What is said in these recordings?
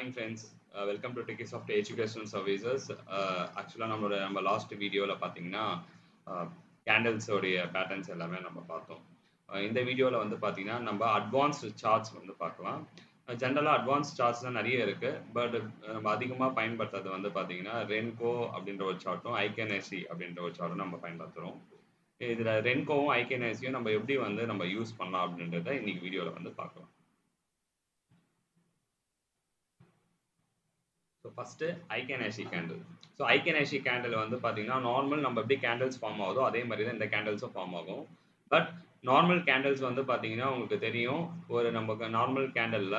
morning friends welcome to Tiki Soft Educational Services ஆக்சுவலாக நம்மளோட நம்ம லாஸ்ட் வீடியோவில் பார்த்தீங்கன்னா கேண்டில்ஸோடைய பேட்டர்ன்ஸ் எல்லாமே நம்ம பார்த்தோம் Uh, இந்த வீடியோவில் வந்து பார்த்தீங்கன்னா நம்ம அட்வான்ஸ்டு சார்ட்ஸ் வந்து பார்க்கலாம் ஜென்ரலாக அட்வான்ஸ் சார்ட்ஸ் தான் நிறைய இருக்குது பட் நம்ம அதிகமாக பயன்படுத்துறது வந்து பார்த்தீங்கன்னா ரென்கோ அப்படின்ற ஒரு சார்ட்டும் ஐகேஎன்எஸ்சி அப்படின்ற ஒரு சார்ட்டும் நம்ம பயன்படுத்துகிறோம் இதில் ரென்கோவும் ஐகேஎன்எஸ்சியும் நம்ம எப்படி வந்து நம்ம யூஸ் பண்ணலாம் அப்படின்றத இன்னைக்கு வீடியோவில் வந்து பார்க்கலாம் so first heikin ashi candle so heikin ashi candle வந்து பார்த்தீங்கன்னா நார்மல் நம்ம எப்படி கேண்டில்ஸ் ஃபார்ம் ஆகுதோ அதே மாதிரி தான் இந்த கேண்டில்ஸும் ஃபார்ம் ஆகும் பட் நார்மல் கேண்டில்ஸ் வந்து பார்த்தீங்கன்னா உங்களுக்கு தெரியும் ஒரு நமக்கு நார்மல் கேண்டலில்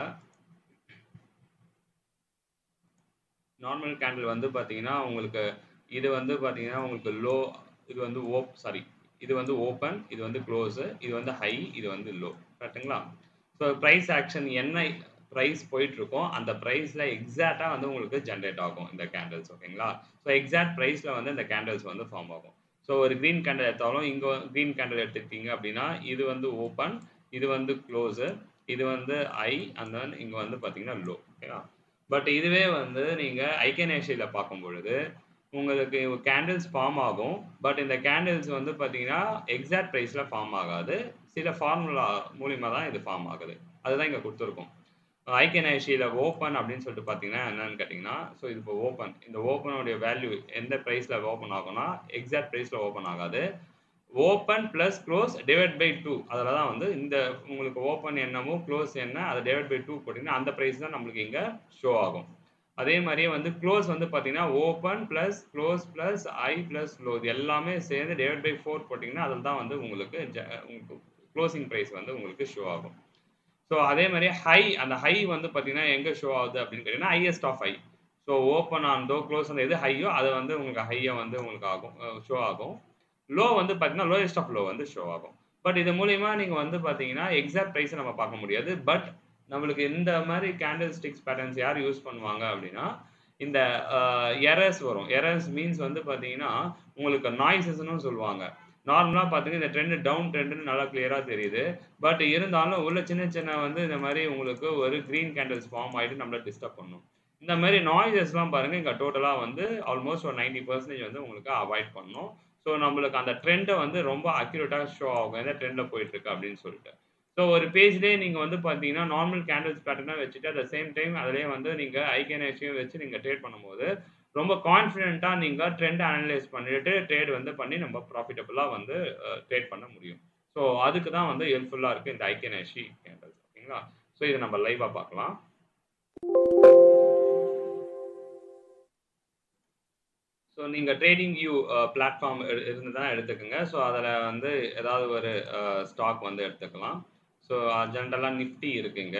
நார்மல் கேண்டில் வந்து பார்த்தீங்கன்னா உங்களுக்கு இது வந்து பார்த்தீங்கன்னா உங்களுக்கு லோ இது வந்து ஓப் சாரி இது வந்து ஓப்பன் இது வந்து க்ளோஸு இது வந்து ஹை இது வந்து லோ கரெக்டுங்களா ஸோ ப்ரைஸ் ஆக்ஷன் என்ன ப்ரைஸ் போயிட்டு இருக்கோம் அந்த ப்ரைஸில் எக்ஸாக்டாக வந்து உங்களுக்கு ஜென்ரேட் ஆகும் இந்த கேண்டில்ஸ் ஓகேங்களா ஸோ எக்ஸாக்ட் ப்ரைஸில் வந்து இந்த கேண்டில்ஸ் வந்து ஃபார்ம் ஆகும் ஸோ ஒரு க்ரீன் கேண்டில் எடுத்தாலும் இங்கே க்ரீன் கேண்டில் எடுத்துக்கிட்டீங்க அப்படின்னா இது வந்து ஓப்பன் இது வந்து க்ளோஸு இது வந்து ஐ அண்ட் தென் இங்கே வந்து பார்த்தீங்கன்னா லோ ஓகேவா பட் இதுவே வந்து நீங்கள் ஐக்கனேஷியில் பார்க்கும் பொழுது உங்களுக்கு கேண்டில்ஸ் ஃபார்ம் ஆகும் பட் இந்த கேண்டில்ஸ் வந்து பார்த்தீங்கன்னா எக்ஸாக்ட் ப்ரைஸில் ஃபார்ம் ஆகாது சில ஃபார்முலா மூலிமா தான் இது ஃபார்ம் ஆகுது அதுதான் இங்கே கொடுத்துருக்கோம் ஐக்கனேஷியில் ஓப்பன் அப்படின்னு சொல்லிட்டு பார்த்தீங்கன்னா என்னன்னு கேட்டிங்கன்னா ஸோ இது இப்போ ஓப்பன் இந்த ஓப்பனுடைய வேல்யூ எந்த ப்ரைஸில் ஓப்பன் ஆகும்னா எக்ஸாக்ட் ப்ரைஸில் ஓப்பன் ஆகாது open plus close divide by two அதில் தான் வந்து இந்த உங்களுக்கு ஓப்பன் என்னமோ க்ளோஸ் என்ன அதை டிவைட் பை டூ போட்டிங்கன்னா அந்த ப்ரைஸ் தான் நம்மளுக்கு இங்கே ஷோ ஆகும் அதே மாதிரியே வந்து க்ளோஸ் வந்து பார்த்தீங்கன்னா open plus close plus high plus low இது எல்லாமே சேர்ந்து டிவைட் பை ஃபோர் போட்டிங்கன்னா அதில் தான் வந்து உங்களுக்கு உங்களுக்கு க்ளோசிங் ப்ரைஸ் வந்து உங்களுக்கு ஷோ ஆகும் ஸோ அதே மாதிரி ஹை அந்த ஹை வந்து பார்த்தீங்கன்னா எங்கே ஷோ ஆகுது அப்படின்னு கேட்டிங்கன்னா highest of high so open ஆனதோ க்ளோஸ் அந்த எது ஹையோ அது வந்து உங்களுக்கு ஹையாக வந்து உங்களுக்கு ஆகும் ஷோ ஆகும் லோ வந்து பார்த்தீங்கன்னா லோயஸ்ட் ஆஃப் லோ வந்து ஷோ ஆகும் பட் இது மூலிமா நீங்கள் வந்து பார்த்தீங்கன்னா எக்ஸாக்ட் ப்ரைஸை நம்ம பார்க்க முடியாது பட் நம்மளுக்கு இந்த மாதிரி கேண்டில் ஸ்டிக்ஸ் பேட்டர்ன்ஸ் யார் யூஸ் பண்ணுவாங்க அப்படின்னா இந்த எரர்ஸ் வரும் எரர்ஸ் மீன்ஸ் வந்து பார்த்தீங்கன்னா உங்களுக்கு நாய்ஸஸ்னு சொல்லுவாங்க நார்மலாக பார்த்தீங்கன்னா இந்த ட்ரெண்டு டவுன் ட்ரெண்டுன்னு நல்லா கிளியராக தெரியுது பட் இருந்தாலும் உள்ள சின்ன சின்ன வந்து இந்த மாதிரி உங்களுக்கு ஒரு க்ரீன் கேண்டில்ஸ் ஃபார்ம் ஆகிட்டு நம்மளை டிஸ்டர்ப் பண்ணும் இந்த மாதிரி நாய்ஸஸ்லாம் பாருங்கள் இங்கே டோட்டலாக வந்து ஆல்மோஸ்ட் ஒரு நைன்டி பர்சன்டேஜ் வந்து உங்களுக்கு அவாய்ட் பண்ணணும் ஸோ நம்மளுக்கு அந்த ட்ரெண்டை வந்து ரொம்ப அக்யூரேட்டாக ஷோ ஆகும் எந்த ட்ரெண்டில் போயிட்டுருக்கு அப்படின்னு சொல்லிட்டு ஸோ ஒரு பேஜ்லேயே நீங்கள் வந்து பார்த்தீங்கன்னா நார்மல் கேண்டில்ஸ் பேட்டர்னாக வச்சுட்டு அட் த சேம் டைம் அதிலே வந்து நீங்கள் ஐகேனேஷியும் வச்சு நீங்கள் ட்ரேட் பண்ணும்போது ரொம்ப கான்ஃபிடென்ட்டாக நீங்கள் ட்ரெண்ட் அனலைஸ் பண்ணிட்டு ட்ரேட் வந்து பண்ணி நம்ம ப்ராஃபிட்டபுளாக வந்து ட்ரேட் பண்ண முடியும் ஸோ அதுக்கு தான் வந்து ஹெல்ப்ஃபுல்லாக இருக்குது இந்த ஐகேனேஷி கேண்டில்ஸ் ஓகேங்களா ஸோ இதை நம்ம லைவாக பார்க்கலாம் ஸோ நீங்கள் ட்ரேடிங் வியூ பிளாட்ஃபார்ம் இருந்து தான் எடுத்துக்கோங்க ஸோ அதில் வந்து ஏதாவது ஒரு ஸ்டாக் வந்து எடுத்துக்கலாம் ஸோ ஜென்ரலாக நிஃப்டி இருக்குங்க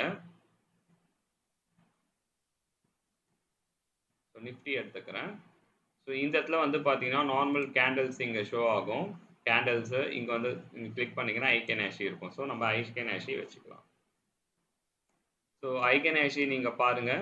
ஸோ நிஃப்டி எடுத்துக்கிறேன் ஸோ இந்த இடத்துல வந்து பார்த்தீங்கன்னா நார்மல் கேண்டில்ஸ் இங்கே ஷோ ஆகும் கேண்டில்ஸு இங்கே வந்து நீங்கள் கிளிக் பண்ணிங்கன்னா ஐகேனாஷி இருக்கும் ஸோ நம்ம ஐகேனாஷி வச்சுக்கலாம் ஸோ ஐகேனாஷி நீங்கள் பாருங்கள்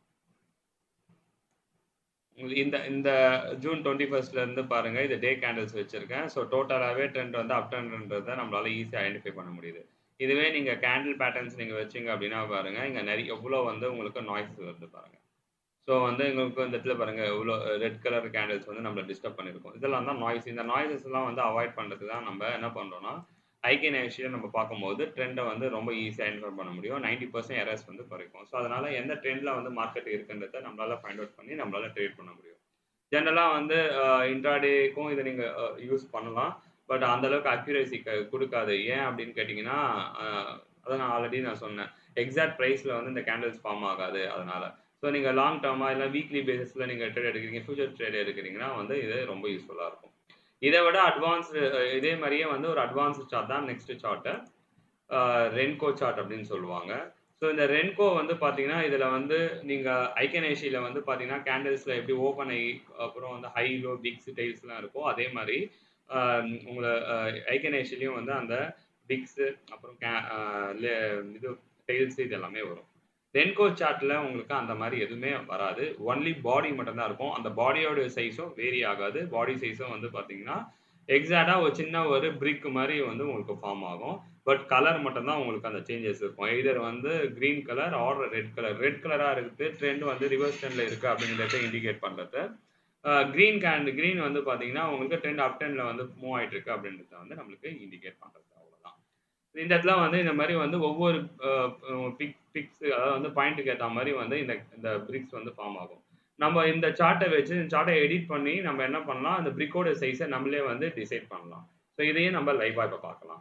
இந்த இந்த ஜூன் டுவெண்ட்டி ஃபர்ஸ்ட்லேருந்து பாருங்கள் இது டே கேண்டில்ஸ் வச்சுருக்கேன் ஸோ டோட்டலாகவே ட்ரெண்ட் வந்து அப் ட்ரெண்ட்ன்றதை நம்மளால் ஈஸியாக ஐடென்டிஃபை பண்ண முடியுது இதுவே நீங்கள் கேண்டில் பேட்டர்ன்ஸ் நீங்கள் வச்சிங்க அப்படின்னா பாருங்கள் இங்கே நிறைய எவ்வளோ வந்து உங்களுக்கு நாய்ஸ் வருது பாருங்கள் ஸோ வந்து எங்களுக்கு இந்த இடத்துல பாருங்கள் எவ்வளோ ரெட் கலர் கேண்டில்ஸ் வந்து நம்மளை டிஸ்டர்ப் பண்ணியிருக்கோம் இதெல்லாம் தான் நாய்ஸ் இந்த நாய்ஸஸ்லாம் வந்து அவாய்ட் பண்ணுறதுக்கு தான் நம்ம என்ன பண்ணுறோம்னா ஐகேனேஷியை நம்ம பார்க்கும்போது ட்ரெண்டை வந்து ரொம்ப ஈஸியாக ஐடென்டிஃபை பண்ண முடியும் நைன்டி பர்சன்ட் எரர்ஸ் வந்து குறைக்கும் ஸோ அதனால் எந்த ட்ரெண்டில் வந்து மார்க்கெட் இருக்குன்றதை நம்மளால் ஃபைண்ட் அவுட் பண்ணி நம்மளால் ட்ரேட் பண்ண முடியும் ஜென்ரலாக வந்து இன்ட்ராடேக்கும் இதை நீங்கள் யூஸ் பண்ணலாம் பட் அந்தளவுக்கு அக்யூரேசி கொடுக்காது ஏன் அப்படின்னு கேட்டிங்கன்னா அதை நான் ஆல்ரெடி நான் சொன்னேன் எக்ஸாக்ட் ப்ரைஸில் வந்து இந்த கேண்டில்ஸ் ஃபார்ம் ஆகாது அதனால் ஸோ நீங்கள் லாங் டேர்மாக இல்லை வீக்லி பேசிஸில் நீங்கள் ட்ரேட் எடுக்கிறீங்க ஃபியூச்சர் ட்ரேட் எடுக்கிறீங்கன்னா வந்து இது ரொம்ப யூஸ்ஃபுல்லாக இருக்கும் இதை விட அட்வான்ஸ்டு இதே மாதிரியே வந்து ஒரு அட்வான்ஸ்டு சார்ட் தான் நெக்ஸ்ட் சார்ட்டு ரென்கோ சார்ட் அப்படின்னு சொல்லுவாங்க ஸோ இந்த ரென்கோ வந்து பார்த்தீங்கன்னா இதில் வந்து நீங்கள் ஐக்கனேஷியில் வந்து பார்த்தீங்கன்னா கேண்டில்ஸில் எப்படி ஓப்பன் ஆகி அப்புறம் வந்து ஹை லோ பிக்ஸ் டைல்ஸ்லாம் இருக்கும் அதே மாதிரி உங்களை ஐக்கனேஷிலையும் வந்து அந்த பிக்ஸு அப்புறம் கே இது டைல்ஸ் இது எல்லாமே வரும் ரென்கோ சார்ட்டில் உங்களுக்கு அந்த மாதிரி எதுவுமே வராது ஒன்லி பாடி மட்டும்தான் இருக்கும் அந்த பாடியோட சைஸும் வேரி ஆகாது பாடி சைஸும் வந்து பார்த்தீங்கன்னா எக்ஸாக்டாக ஒரு சின்ன ஒரு பிரிக் மாதிரி வந்து உங்களுக்கு ஃபார்ம் ஆகும் பட் கலர் மட்டும் தான் உங்களுக்கு அந்த சேஞ்சஸ் இருக்கும் எய்தர் வந்து green colour or red colour red கலராக இருக்குது ட்ரெண்ட் வந்து ரிவர்ஸ் ட்ரெண்டில் இருக்குது அப்படிங்கிறத இண்டிகேட் பண்ணுறது க்ரீன் கேண்ட் க்ரீன் வந்து பார்த்தீங்கன்னா உங்களுக்கு ட்ரெண்ட் அப் ட்ரெண்டில் வந்து மூவ் ஆகிட்டு இருக்கு அப்படின்றத வந்து நம்மளுக்கு இண்டிகேட் பண்ணுறது அவ்வளோதான் இந்த இடத்துல வந்து இந்த மாதிரி வந்து ஒவ்வொரு பிக் பிக்ஸ் அதாவது வந்து பாயிண்ட்டுக்கு ஏற்ற மாதிரி வந்து இந்த இந்த பிரிக்ஸ் வந்து ஃபார்ம் ஆகும் நம்ம இந்த சார்ட்டை வச்சு இந்த சார்ட்டை எடிட் பண்ணி நம்ம என்ன பண்ணலாம் அந்த பிரிக்கோட சைஸை நம்மளே வந்து டிசைட் பண்ணலாம் ஸோ இதையும் நம்ம லைவாக இப்போ பார்க்கலாம்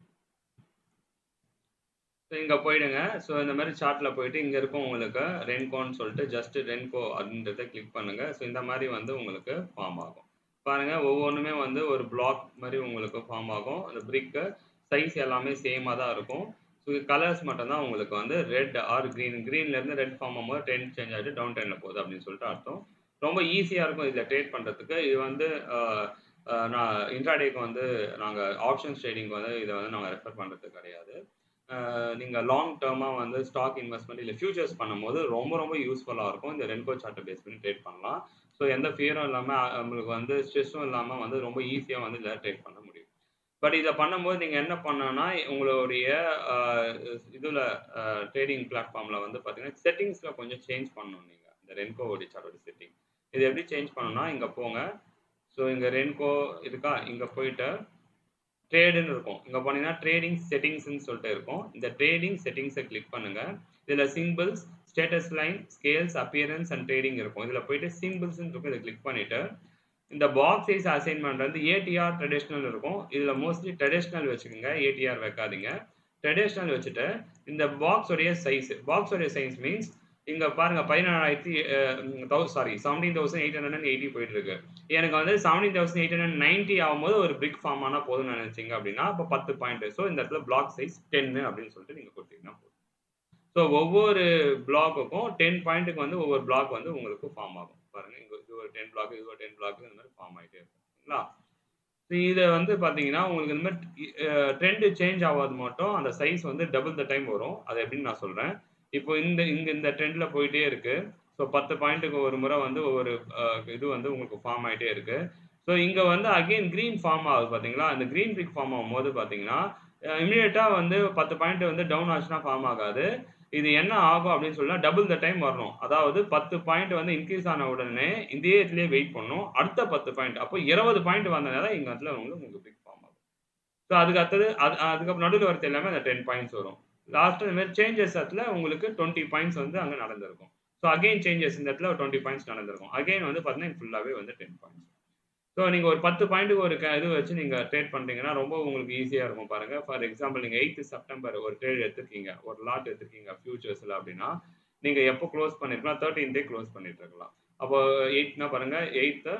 ஸோ இங்கே போயிடுங்க ஸோ இந்த மாதிரி சார்ட்டில் போயிட்டு இங்கே இருக்கும் உங்களுக்கு ரென்கோன்னு சொல்லிட்டு ஜஸ்ட் ரென்கோ அப்படின்றத கிளிக் பண்ணுங்க ஸோ இந்த மாதிரி வந்து உங்களுக்கு ஃபார்ம் ஆகும் பாருங்க ஒவ்வொன்றுமே வந்து ஒரு பிளாக் மாதிரி உங்களுக்கு ஃபார்ம் ஆகும் அந்த பிரிக்கு சைஸ் எல்லாமே சேமாக தான் இருக்கும் ஸோ கலர்ஸ் மட்டும்தான் உங்களுக்கு வந்து ரெட் ஆர் க்ரீன் க்ரீன்லேருந்து ரெட் ஃபார்ம் ஆகும்போது ட்ரெண்ட் சேஞ்ச் ஆகிட்டு டவுன் ட்ரெண்டில் போகுது அப்படின்னு சொல்லிட்டு அர்த்தம் ரொம்ப ஈஸியாக இருக்கும் இதில் ட்ரேட் பண்ணுறதுக்கு இது வந்து நான் இன்ட்ராடேக்கு வந்து நாங்கள் ஆப்ஷன்ஸ் ட்ரேடிங் வந்து இதை வந்து நாங்கள் ரெஃபர் பண்ணுறது கிடையாது நீங்கள் லாங் டேர்மாக வந்து ஸ்டாக் இன்வெஸ்ட்மெண்ட் இல்லை ஃபியூச்சர்ஸ் பண்ணும்போது ரொம்ப ரொம்ப யூஸ்ஃபுல்லாக இருக்கும் இந்த ரென்கோ சார்ட்டை பேஸ் பண்ணி ட்ரேட் பண்ணலாம் ஸோ எந்த ஃபியரும் இல்லாமல் நம்மளுக்கு வந்து ஸ்ட்ரெஸ்ஸும் இல்லாமல் வந்து ரொம்ப ஈஸியாக வந்து இதில் ட்ரேட் பண்ண முடியும் பட் இதை பண்ணும்போது நீங்கள் என்ன பண்ணணும்னா உங்களுடைய இதில் ட்ரேடிங் பிளாட்ஃபார்மில் வந்து பார்த்தீங்கன்னா செட்டிங்ஸில் கொஞ்சம் சேஞ்ச் பண்ணணும் நீங்கள் இந்த ரென்கோ ஓடி சார்ட்டோட செட்டிங் இது எப்படி சேஞ்ச் பண்ணணும்னா இங்கே போங்க ஸோ இங்கே ரென்கோ இருக்கா இங்கே போயிட்டு ட்ரேடுன்னு இருக்கும் இங்கே போனீங்கன்னா ட்ரேடிங் செட்டிங்ஸ்னு சொல்லிட்டு இருக்கும் இந்த ட்ரேடிங் செட்டிங்ஸை கிளிக் பண்ணுங்க இதில் symbols status line scales appearance and trading இருக்கும் இதில் போயிட்டு சிம்பிள்ஸ்னு இருக்கும் இதை கிளிக் பண்ணிட்டு இந்த பாக்ஸ் சைஸ் அசைன்மெண்ட் வந்து ஏடிஆர் ட்ரெடிஷ்னல் இருக்கும் இதில் மோஸ்ட்லி ட்ரெடிஷ்னல் வச்சுக்கோங்க ஏடிஆர் வைக்காதீங்க ட்ரெடிஷ்னல் வச்சுட்டு இந்த பாக்ஸோடைய சைஸ் பாக்ஸோடைய சைஸ் மீன்ஸ் இங்கே பாருங்க பதினேழாயிரத்தி sorry seventeen thousand eight hundred eighty போயிட்டு இருக்கு எனக்கு வந்து seventeen thousand eight hundred ninety ஆகும்போது ஒரு பிரிக் ஃபார்ம் ஆனால் போதும்னு நினைச்சிங்க அப்படின்னா இப்போ பத்து பாயிண்ட் ஸோ இந்த இடத்துல பிளாக் சைஸ் டென்னு அப்படின்னு சொல்லிட்டு நீங்கள் கொடுத்தீங்கன்னா போதும் ஸோ ஒவ்வொரு பிளாக்குக்கும் டென் பாயிண்ட்டுக்கு வந்து ஒவ்வொரு பிளாக் வந்து உங்களுக்கு ஃபார்ம் ஆகும் பாருங்க இங்கே இது ஒரு டென் பிளாக் இது ஒரு டென் பிளாக் இந்த மாதிரி ஃபார்ம் ஆகிட்டே இருக்குங்களா ஸோ இதை வந்து பார்த்தீங்கன்னா உங்களுக்கு இந்த மாதிரி ட்ரெண்டு சேஞ்ச் ஆகாது மட்டும் அந்த சைஸ் வந்து டபுள் த டைம் வரும் அது எப்படின்னு நான் சொல்கிறேன் இப்போ இந்த இங்கே இந்த ட்ரெண்டில் போயிட்டே இருக்கு ஸோ பத்து பாயிண்ட்டுக்கு ஒரு முறை வந்து ஒவ்வொரு இது வந்து உங்களுக்கு ஃபார்ம் ஆகிட்டே இருக்கு ஸோ இங்கே வந்து அகெயின் க்ரீன் ஃபார்ம் ஆகுது பார்த்தீங்களா அந்த க்ரீன் பிக் ஃபார்ம் ஆகும்போது பார்த்தீங்கன்னா இமீடியட்டாக வந்து பத்து பாயிண்ட் வந்து டவுன் ஆச்சுன்னா ஃபார்ம் ஆகாது இது என்ன ஆகும் அப்படின்னு சொன்னா டபுள் த டைம் வரணும் அதாவது பத்து பாயிண்ட் வந்து இன்க்ரீஸ் ஆன உடனே இதே இடத்துலயே வெயிட் பண்ணும் அடுத்த பத்து பாயிண்ட் அப்போ இருபது பாயிண்ட் வந்தனால இங்க இடத்துல வந்து உங்களுக்கு பிக் ஃபார்ம் ஆகும் ஸோ அதுக்கு அடுத்தது அது அதுக்கப்புறம் நடுவில் வரது எல்லாமே அந்த டென் பாயிண்ட்ஸ் வரும் லாஸ்ட் இந்த மாதிரி சேஞ்சஸ் இடத்துல உங்களுக்கு டுவெண்ட்டி பாயிண்ட்ஸ் வந்து அங்கே நடந்திருக்கும் ஸோ அகைன் சேஞ்சஸ் இந்த இடத்துல டுவெண்ட்டி பாயிண்ட்ஸ் நடந்திருக்கும் அகைன் வந்து பார்த்தீங்கன்னா ஃபுல்லாகவே வந்து டென் பாயிண்ட்ஸ் ஸோ நீங்கள் ஒரு பத்து பாயிண்ட்டுக்கு ஒரு இது வச்சு நீங்கள் ட்ரேட் பண்ணுறீங்கன்னா ரொம்ப உங்களுக்கு ஈஸியாக இருக்கும் பாருங்கள் ஃபார் எக்ஸாம்பிள் நீங்கள் எயித்து செப்டம்பர் ஒரு ட்ரேட் எடுத்துருக்கீங்க ஒரு லாட் எடுத்துருக்கீங்க ஃபியூச்சர்ஸில் அப்படின்னா நீங்கள் எப்போ க்ளோஸ் பண்ணிருக்கலாம் தேர்ட்டீன்தே க்ளோஸ் பண்ணிட்டு இருக்கலாம் அப்போ எயிட்னா பாருங்கள் எயித்து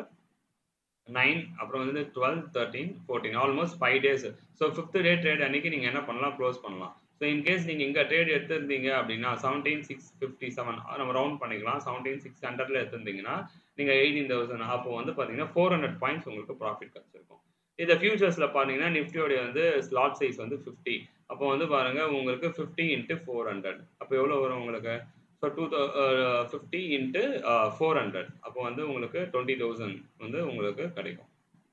நைன் அப்புறம் வந்து twelve thirteen fourteen almost five days so fifth day trade அன்னைக்கு நீங்கள் என்ன பண்ணலாம் க்ளோஸ் பண்ணலாம் ஸோ இன்கேஸ் நீங்கள் இங்கே ட்ரேட் எடுத்திருந்தீங்க அப்படின்னா செவன்டீன் சிக்ஸ் ஃபிஃப்டி செவன் நம்ம ரவுண்ட் பண்ணிக்கலாம் செவன்டீன் சிக்ஸ் ஹண்ட்ரட்ல எடுத்திருந்தீங்கன்னா நீங்கள் எயிட்டீன் தௌசண்ட் அப்போ வந்து பார்த்தீங்கன்னா ஃபோர் ஹண்ட்ரட் பாயிண்ட்ஸ் உங்களுக்கு ப்ராஃபிட் கிடச்சிருக்கும் இந்த ஃபியூச்சர்ஸில் பார்த்தீங்கன்னா நிஃப்டியோடைய வந்து ஸ்லாட் சைஸ் வந்து ஃபிஃப்டி அப்போ வந்து பாருங்கள் உங்களுக்கு ஃபிஃப்டி இன்ட்டு ஃபோர் ஹண்ட்ரட் அப்போ எவ்வளோ வரும் உங்களுக்கு so two thou fifty into four hundred அப்போ வந்து உங்களுக்கு டுவெண்ட்டி தௌசண்ட் வந்து உங்களுக்கு கிடைக்கும்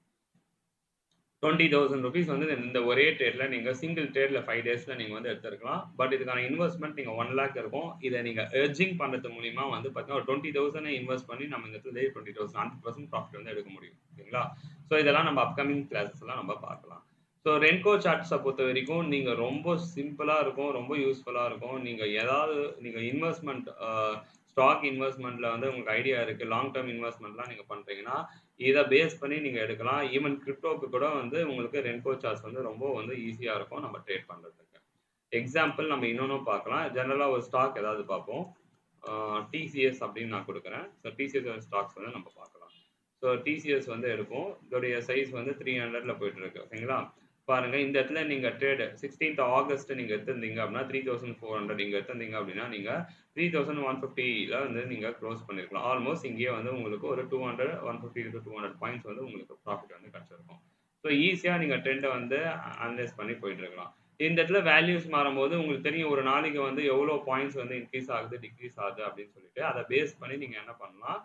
டுவெண்ட்டி தௌசண்ட் ருபீஸ் வந்து இந்த ஒரே ட்ரேடில் நீங்கள் சிங்கிள் ட்ரேடில் ஃபைவ் டேஸில் நீங்கள் வந்து எடுத்துருக்கலாம் பட் இதுக்கான இன்வெஸ்ட்மெண்ட் நீங்கள் ஒன் லேக் இருக்கும் இதை நீங்கள் எர்ஜிங் பண்ணுறது மூலிமா வந்து பார்த்தீங்கன்னா ஒரு டுவெண்ட்டி தௌசண்ட் இன்வெஸ்ட் பண்ணி நம்ம இந்த இடத்துல twenty thousand hundred percent profit வந்து எடுக்க முடியும் ஓகேங்களா ஸோ இதெல்லாம் நம்ம அப்கமிங் கிளாஸஸ்லாம் நம்ம பார்க்கலாம் ஸோ ரென்கோ சார்ட்ஸை பொறுத்த வரைக்கும் நீங்கள் ரொம்ப சிம்பிளாக இருக்கும் ரொம்ப யூஸ்ஃபுல்லாக இருக்கும் நீங்கள் ஏதாவது நீங்கள் இன்வெஸ்ட்மெண்ட் ஸ்டாக் இன்வெஸ்ட்மெண்ட்டில் வந்து உங்களுக்கு ஐடியா இருக்குது லாங் டேர்ம் இன்வெஸ்ட்மெண்ட்லாம் நீங்கள் பண்ணுறீங்கன்னா இதை பேஸ் பண்ணி நீங்கள் எடுக்கலாம் ஈவன் கிரிப்டோக்கு கூட வந்து உங்களுக்கு ரென்கோ சார்ட்ஸ் வந்து ரொம்ப வந்து ஈஸியாக இருக்கும் நம்ம ட்ரேட் பண்ணுறதுக்கு எக்ஸாம்பிள் நம்ம இன்னொன்று பார்க்கலாம் ஜெனரலாக ஒரு ஸ்டாக் ஏதாவது பார்ப்போம் டிசிஎஸ் அப்படின்னு நான் கொடுக்குறேன் ஸோ டிசிஎஸ் ஸ்டாக்ஸ் வந்து நம்ம பார்க்கலாம் ஸோ டிசிஎஸ் வந்து எடுப்போம் இதோடைய சைஸ் வந்து த்ரீ ஹண்ட்ரட்ல போயிட்டு இருக்கு ஓகேங்களா பாருங்க இந்த இடத்துல நீங்க ட்ரேடு சிக்ஸ்டீன்த் ஆகஸ்ட் நீங்க எடுத்திருந்தீங்க அப்படின்னா த்ரீ தௌசண்ட் ஃபோர் ஹண்ட்ரட் நீங்க எடுத்திருந்தீங்க அப்படின்னா நீங்க த்ரீ தௌசண்ட் ஒன் ஃபிஃப்டியில் வந்து நீங்க க்ளோஸ் பண்ணிருக்கலாம் ஆல்மோஸ்ட் இங்கேயே வந்து உங்களுக்கு ஒரு two hundred one fifty to two hundred points வந்து உங்களுக்கு ப்ராஃபிட் வந்து கிடைச்சிருக்கும் ஸோ ஈஸியாக நீங்கள் ட்ரெண்டை வந்து அனலைஸ் பண்ணி போயிட்டு இருக்கலாம் இந்த இடத்துல வேல்யூஸ் மாறும்போது உங்களுக்கு தெரியும் ஒரு நாளைக்கு வந்து எவ்வளோ பாயிண்ட்ஸ் வந்து இன்க்ரீஸ் ஆகுது டிக்ரீஸ் ஆகுது அப்படின்னு சொல்லிட்டு அதை பேஸ் பண்ணி நீங்கள் என்ன பண்ணலாம்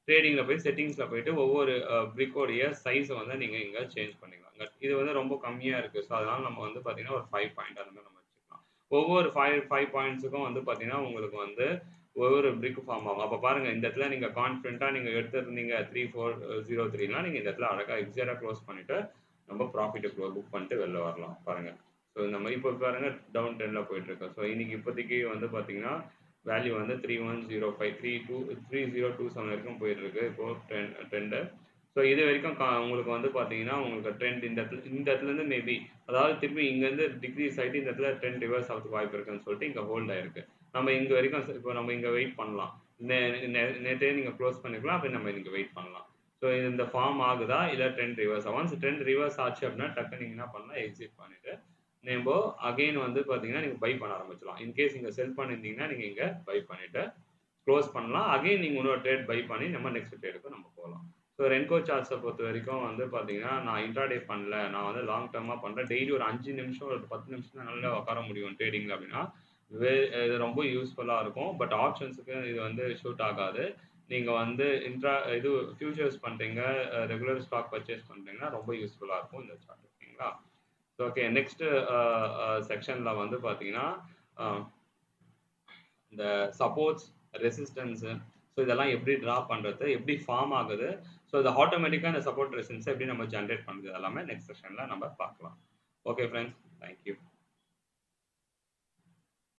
ட்ரேடிங்கில் போய் செட்டிங்ஸில் போயிட்டு ஒவ்வொரு பிரிக்கோடைய சைஸை வந்து நீங்கள் இங்கே சேஞ்ச் பண்ணிக்கலாம் இங்க இது வந்து ரொம்ப கம்மியாக இருக்குது ஸோ அதனால் நம்ம வந்து பார்த்தீங்கன்னா ஒரு ஃபைவ் பாயிண்ட் அந்த மாதிரி நம்ம வச்சுக்கலாம் ஒவ்வொரு ஃபைவ் ஃபைவ் பாயிண்ட்ஸுக்கும் வந்து பார்த்தீங்கன்னா உங்களுக்கு வந்து ஒவ்வொரு பிரிக் ஃபார்ம் ஆகும் அப்போ பாருங்கள் இந்த இடத்துல நீங்கள் கான்ஃபிடென்ட்டாக நீங்கள் எடுத்துருந்தீங்க த்ரீ ஃபோர் ஜீரோ த்ரீலாம் நீங்கள் இந்த இடத்துல அழகாக எக்ஸாக்டாக க்ளோஸ் பண்ணிவிட்டு நம்ம ப்ராஃபிட்டை க்ளோ புக் பண்ணிட்டு வெளில வரலாம் பாருங்கள் ஸோ நம்ம இப்போ பாருங்கள் டவுன் டென்னில் போயிட்டுருக்கோம் ஸோ இன்னைக்கு இப்போதைக்கு வந்து பார்த்தீங்கன்னா வேல்யூ வந்து three one zero five three two three zero two seven வரைக்கும் போயிட்டுருக்கு இப்போது ட்ரெண்ட் ட்ரெண்டு ஸோ இது வரைக்கும் கா உங்களுக்கு வந்து பார்த்தீங்கன்னா உங்களுக்கு ட்ரெண்ட் இந்த இடத்துல இந்த இடத்துலேருந்து மேபி அதாவது திருப்பி இங்கேருந்து டிக்ரீஸ் ஆகிட்டு இந்த இடத்துல ட்ரெண்ட் ரிவர்ஸ் ஆகிறதுக்கு வாய்ப்பு இருக்குன்னு சொல்லிட்டு இங்கே ஹோல்ட் ஆயிருக்கு நம்ம இங்கே வரைக்கும் இப்போ நம்ம இங்கே வெயிட் பண்ணலாம் நேற்றே நீங்கள் க்ளோஸ் பண்ணிக்கலாம் அப்படி நம்ம இங்கே வெயிட் பண்ணலாம் ஸோ இந்த ஃபார்ம் ஆகுதா இல்லை trend reverse once trend reverse ஆச்சு அப்படின்னா டக்கு நீங்கள் என்ன பண்ணலாம் எக்ஸிட் பண்ணிவிட்டு நம்ம அகைன் வந்து பார்த்தீங்கன்னா நீங்கள் பை பண்ண ஆரம்பிச்சலாம் இன்கேஸ் இங்கே செல் பண்ணியிருந்தீங்கன்னா நீங்கள் இங்கே பை பண்ணிவிட்டு க்ளோஸ் பண்ணலாம் அகைன் நீங்கள் இன்னொரு ட்ரேட் பை பண்ணி நம்ம நெக்ஸ்ட் ட்ரேடுக்கு நம்ம போகலாம் ஸோ ரென்கோ சார்ட்ஸை பொறுத்த வரைக்கும் வந்து பார்த்தீங்கன்னா நான் இன்ட்ராடே பண்ணல நான் வந்து லாங் டேர்மாக பண்ணுறேன் டெய்லி ஒரு அஞ்சு நிமிஷம் ஒரு பத்து நிமிஷம் தான் நல்லா உட்கார முடியும் ட்ரேடிங்கில் அப்படின்னா வே இது ரொம்ப யூஸ்ஃபுல்லாக இருக்கும் பட் ஆப்ஷன்ஸுக்கு இது வந்து ஷூட் ஆகாது நீங்கள் வந்து இன்ட்ரா இது ஃபியூச்சர்ஸ் பண்ணுறீங்க ரெகுலர் ஸ்டாக் பர்ச்சேஸ் பண்ணுறீங்கன்னா ரொம்ப யூஸ்ஃபுல்லாக இருக்கும் இந்த சார்ட் ஓகேங்களா ஸோ ஓகே நெக்ஸ்ட் செக்ஷனில் வந்து பார்த்தீங்கன்னா இந்த சப்போர்ட்ஸ் ரெசிஸ்டன்ஸு ஸோ இதெல்லாம் எப்படி ட்ரா பண்ணுறது எப்படி ஃபார்ம் ஆகுது ஸோ இது ஆட்டோமேட்டிக்காக இந்த சப்போர்ட் ரெசிஸ்டன்ஸை எப்படி நம்ம ஜென்ரேட் பண்ணுறது எல்லாமே நெக்ஸ்ட் செஷனில் நம்ம பார்க்கலாம் ஓகே ஃப்ரெண்ட்ஸ் தேங்க்யூ